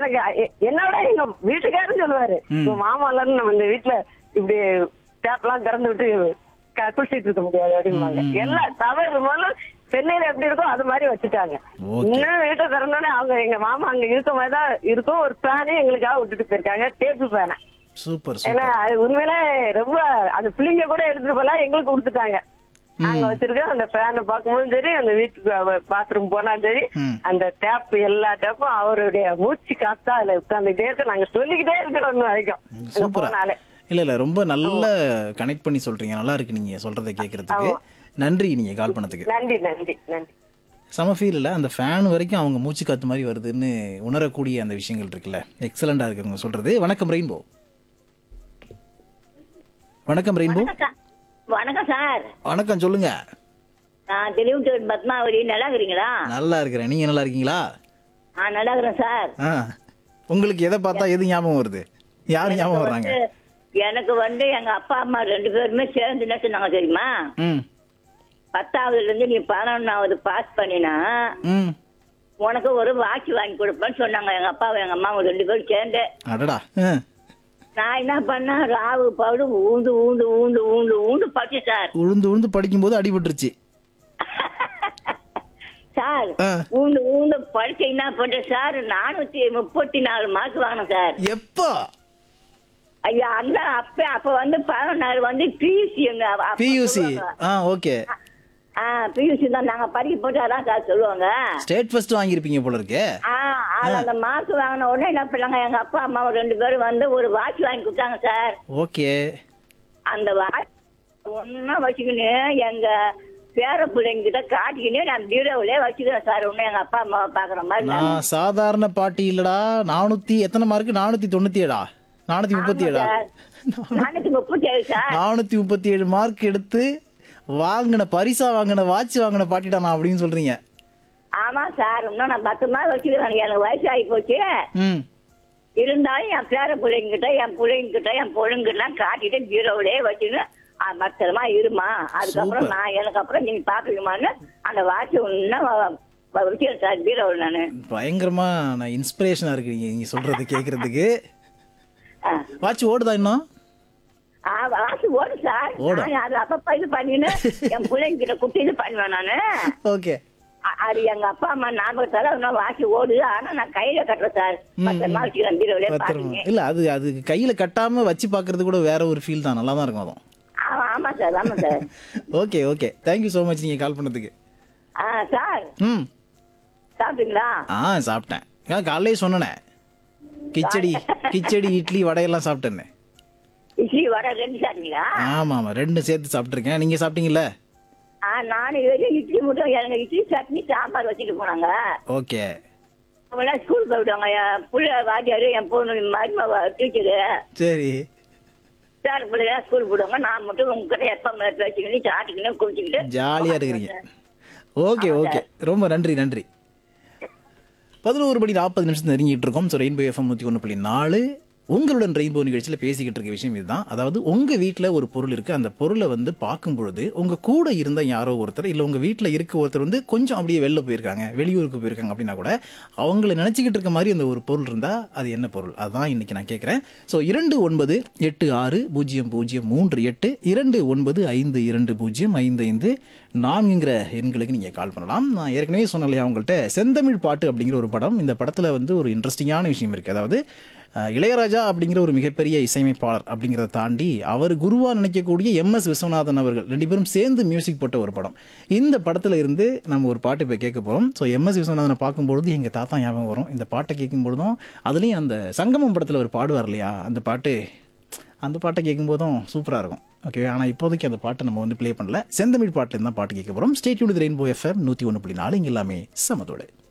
எனக்கு எ- என்னோட எங்க வீட்டுக்காரரும் சொல்லுவாரு உங்க மாமாலாம் நம்ம இந்த வீட்டுல இப்படி டேப் எல்லாம் திறந்து விட்டு க- குளிச்சிட்டு இருக்க முடியாது அப்படிம்பாங்க எல்லாம் தவறு முதல்ல சென்னையில எப்படி இருக்கோ அது மாதிரி வச்சுட்டாங்க Okay. இன்னும் வீட்டை திறந்தோடனே அவங்க எங்க மாமா அங்க இருக்க மாதிரி தான் இருக்கும் ஒரு ஃபேனே எங்களுக்காக விட்டுட்டு போயிருக்காங்க டேப்பு ஃபேனை சூப்பர் ஏன்னா சூப்பர் அது உண்மையில ரொம்ப அந்த பிள்ளைங்க கூட எடுத்துட்டு போலாம் எங்களுக்கு கொடுத்துட்டாங்க நாங்க வச்சிருக்கோம் அந்த ஃபேனை பார்க்கும்போதும் சரி அந்த வீட்டுக்கு பாத்ரூம் போனாலும் சரி ம். அந்த டேப் எல்லா டேப்பும் அவருடைய மூச்சு காத்தா அதுல உட்காந்துட்டே இருக்கு நாங்க சொல்லிக்கிட்டே இருக்கிறோம் இன்னும் வரைக்கும் அங்க சூப்பரா போனாலே இல்ல இல்ல ரொம்ப நல்ல கனெக்ட் பண்ணி சொல்றீங்க நல்லா இருக்கு நீங்க சொல்றதை கேட்கறதுக்கு நன்றி நீங்க கால் பண்ணதுக்கு நன்றி நன்றி நன்றி சம ஃபீல் இல்ல அந்த ஃபேன் வரைக்கும் அவங்க மூச்சு காத்து மாதிரி வருதுன்னு உணரக்கூடிய அந்த விஷயங்கள் இருக்குல்ல எக்ஸலண்டா இருக்கு அவங்க சொல்றது வணக்கம் ரெயின்போ வணக்கம் ரெயின்போ வணக்கம் சார் வணக்கம் சொல்லுங்க நான் தெளிவுத்தோடு பத்மாவதி நல்லா இருக்கிறீங்களா நல்லா இருக்கிறேன் நீங்க நல்லா இருக்கீங்களா ஆ நல்லா இருக்கிறேன் சார் ஆ உங்களுக்கு எதை பார்த்தா எது ஞாபகம் வருது யார் ஞாபகம் வர்றாங்க எனக்கு வந்து எங்க அப்பா அம்மா ரெண்டு பேருமே சேர்ந்து என்ன சொன்னாங்க தெரியுமா ம் பத்தாவதுல இருந்து நீ பதினொன்னாவது பாஸ் பண்ணினா ம் உனக்கு ஒரு வாட்ச் வாங்கி கொடுப்பேன்னு சொன்னாங்க எங்க அப்பாவும் எங்க அம்மாவும் ரெண்டு பேரும் சேர்ந்து அடடா ஆ. நான் என்ன பண்ணேன் ராவு பவுடு ஊந்து ஊந்து ஊந்து ஊந்து ஊந்து படிச்சு சார் உழுந்து உழுந்து படிக்கும்போது அடிபட்டுருச்சு சார் ஆ. ஊந்து ஊந்து படிச்சு என்ன பண்றேன் சார் நானூத்தி முப்பத்தி நாலு மார்க் வாங்கினேன் சார் எப்போ ஐயா அந்த அப்ப அப்ப வந்து பதினொன்னாறு வந்து பியூசி எங்க அப்பா பியூசி சொல்லுவாங்க. ஆ ஓகே ஆ பியூசி தான் நாங்க படிக்க போட்டு அதான் சார் சொல்லுவாங்க ஸ்டேட் ஃபர்ஸ்ட் வாங்கியிருப்பீங்க போல இருக்கே ஆ அது அந்த மார்க் வாங்கின உடனே என்ன பண்ணாங்க எங்க அப்பா அம்மா ரெண்டு பேரும் வந்து ஒரு வாட்ச் வாங்கி கொடுத்தாங்க சார் ஓகே அந்த வாட்ச் ஒன்னா வச்சுக்கின்னு எங்க பேர பிள்ளைங்கிட்ட காட்டிக்கின்னு நான் பீரோவிலே வச்சுக்கிறேன் சார் ஒன்னும் எங்க அப்பா அம்மாவை பாக்குற மாதிரி நான். நான் சாதாரண பாட்டி இல்லடா நானூத்தி எத்தனை மார்க் நானூத்தி தொண்ணூத்தி ஏழா நானூத்தி முப்பத்தி ஏழா சார். நானூத்தி முப்பத்தி ஏழு சார் நானூத்தி முப்பத்தி ஏழு மார்க் எடுத்து வாங்கின பரிசா வாங்கின வாட்ச் வாங்கின பாட்டிடா நான் அப்படின்னு சொல்றீங்க ஆமா சார் இன்னும் நான் பத்திரமா வச்சுக்கிறேன் எனக்கு வயசு ஆகி போச்சு ம் இருந்தாலும் என் பேர பிள்ளைங்கிட்ட என் பிள்ளைங்கிட்ட என் பொழுங்கெல்லாம் காட்டிட்டு பீரோவிலே வச்சுன்னு ஆ, பத்திரமா இருமா அதுக்கப்புறம் Super. நான் எனக்கு அப்புறம் நீங்க பாக்குறீங்களான்னு அந்த வாட்ச் இன்னும் வச்சுக்கிறேன் சார் பீரோவில் நானு பயங்கரமா நான் இன்ஸ்பிரேஷனா இருக்கீங்க நீங்க சொல்றது கேக்குறதுக்கு ஆ. வாட்ச் ஓடுதா இன்னும் ஆ, வாட்ச் ஓடும் சார் ஓடும். நான் அது அப்பப்ப இது பண்ணின்னு என் பிள்ளைங்கிட்ட குட்டி இது பண்ணுவேன் நானு ஓகே அ- அது எங்க அப்பா அம்மா ஞாபகத்தால இன்னும் வாட்ச் ஓடுது ஆனா நான் கையில கட்டுறேன் சார் பத்திரமா வச்சுக்கிறேன் பீரோவிலே பத்திரமா பாருங்க இல்ல அது அது கையில கட்டாம வச்சு பாக்குறது கூட வேற ஒரு ஃபீல் தான் நல்லா தான் இருக்கும் அதுவும் ஆமா ஆமா சார் ஆமா sir okay okay thank you so much நீங்க கால் பண்ணதுக்கு ஆ சார் ம் சாப்பிட்டீங்களா ஆ சாப்பிட்டேன் ஏன் காலையிலே சொன்னனே கிச்சடி கிச்சடி இட்லி வடையெல்லாம் சாப்பிட்டேன்னு இட்லி வடை ரெண்டு சாப்பிட்டீங்களா ஆமா ஆமா ரெண்டு சேர்த்து சாப்பிட்டுருக்கேன் நீங்க சாப்பிட்டீங்கல்ல ஆ நானும் வெறும் இட்லி மட்டும் எனக்கு இட்லி சட்னி சாம்பார் வச்சுட்டு போனாங்க ஓகே அவங்களாம் ஸ்கூல் போயிடுவாங்க என் புள்ள வாத்தியாரு என் பொண்ணு மருமவ டீச்சரு சரி சார் பிள்ளைங்க ஸ்கூல் போடுவாங்க நான் மட்டும் உங்ககிட்ட எப்ப பேசிக்கிட்டு சாப்பிட்டுக்கிட்டு குடிச்சுக்கிட்டு ஜாலியா இருக்கிறீங்க ஓகே ஓகே ரொம்ப நன்றி நன்றி பதினோரு மணி நாற்பது நிமிஷம் நெருங்கிட்டு இருக்கோம் ஸோ ரெயின்போ எஃப்எம் நூற்றி ஒன்று புள்ளி நாலு உங்களுடன் ரெயின்போ நிகழ்ச்சியில் பேசிக்கிட்டு இருக்க விஷயம் இதுதான் அதாவது உங்கள் வீட்டில் ஒரு பொருள் இருக்குது அந்த பொருளை வந்து பார்க்கும் பொழுது உங்கள் கூட இருந்த யாரோ ஒருத்தர் இல்லை உங்கள் வீட்டில் இருக்க ஒருத்தர் வந்து கொஞ்சம் அப்படியே வெளில போயிருக்காங்க வெளியூருக்கு போயிருக்காங்க அப்படின்னா கூட அவங்கள நினச்சிக்கிட்டு இருக்க மாதிரி அந்த ஒரு பொருள் இருந்தால் அது என்ன பொருள் அதுதான் இன்னைக்கு நான் கேட்குறேன் ஸோ இரண்டு ஒன்பது எட்டு ஆறு பூஜ்ஜியம் பூஜ்ஜியம் மூன்று எட்டு இரண்டு ஒன்பது ஐந்து இரண்டு பூஜ்ஜியம் ஐந்து ஐந்து நான்குங்கிற எண்களுக்கு நீங்கள் கால் பண்ணலாம் நான் ஏற்கனவே சொன்னேன் இல்லையா உங்கள்கிட்ட செந்தமிழ் பாட்டு அப்படிங்கிற ஒரு படம் இந்த படத்தில் வந்து ஒரு இன்ட்ரெஸ்டிங்கான விஷயம் இருக்குது அதாவது அஹ், இளையராஜா அப்படிங்கிற ஒரு மிகப்பெரிய இசையமைப்பாளர் அப்படிங்கிறத தாண்டி அவர் குருவா நினைக்கக்கூடிய எம் எஸ் விஸ்வநாதன் அவர்கள் ரெண்டு பேரும் சேர்ந்து மியூசிக் போட்ட ஒரு படம் இந்த படத்தில் இருந்து நம்ம ஒரு பாட்டு இப்போ கேட்க போகிறோம் ஸோ எம் எஸ் விஸ்வநாதனை பார்க்கும்பொழுது எங்கள் தாத்தா ஞாபகம் வரும் இந்த பாட்டை கேட்கும்பொழுதும் அதுலேயும் அந்த சங்கமம் படத்தில் ஒரு பாடுவார் இல்லையா அந்த பாட்டு அந்த பாட்டை கேட்கும்போதும் சூப்பராக இருக்கும் ஓகே ஆனால் இப்போதைக்கு அந்த பாட்டை நம்ம வந்து ப்ளே பண்ணல செந்தமிழ் பாட்டில் தான் பாட்டு கேட்க போகிறோம் ஸ்டேட் யூனிட் ரெயின்போ எஃப்எம் நூற்றி ஒன்று புள்ளி நாலு இங்கே எல்லாமே சமத்தோடு